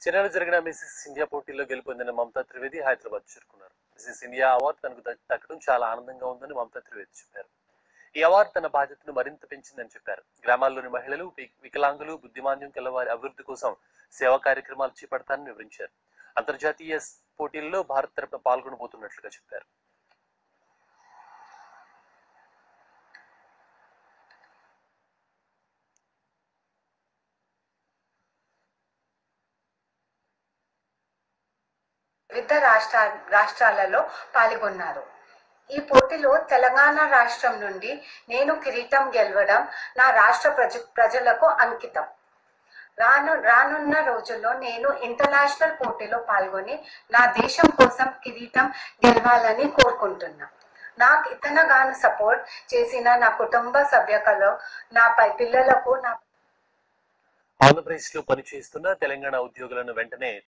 చెన్నైలో జరిగిన Mrs India పోటీల్లో గెలుపొందిన మమతా త్రివేది హైదరాబాద్ చేరుకున్నారు మిస్సెస్ ఇండియా అవార్డు తనకు దక్- దక్కడం చాలా ఆనందంగా ఉందని మమతా త్రివేది చెప్పారు ఈ అవార్డు తన బాధ్యతను మరింత పెంచిందని చెప్పారు గ్రామాల్లోని మహిళలు వి- వికలాంగులు బుద్ధిమాంద్యం కల వారి అభివృద్ధి కోసం సేవా కార్యక్రమాలు చేపడతానని వివరించారు అంతర్జాతీయ స్- పోటీల్లో భారత్ తరపున పాల్గొనబోతున్నట్లుగా చెప్పారు వివిధ రాష్ట్ర రాష్ట్రాలలో పాల్గొన్నారు ఈ పోటీలో తెలంగాణ రాష్ట్రం నుండి నేను కిరీటం గెలవడం నా రాష్ట్ర ప్రజ ప్రజలకు అంకితం రాను రానున్న రోజుల్లో నేను ఇంటర్నేషనల్ పోటీలో పాల్గొని నా దేశం కోసం కిరీటం గెలవాలని కోరుకుంటున్నా నాకు ఇతనగాను సపోర్ట్ చేసిన నా కుటుంబ సభ్యులలో నా పై పిల్లలకు నా ఆంధ్రప్రదేశ్ లో పనిచేస్తున్న తెలంగాణ ఉద్యోగులను వెంటనే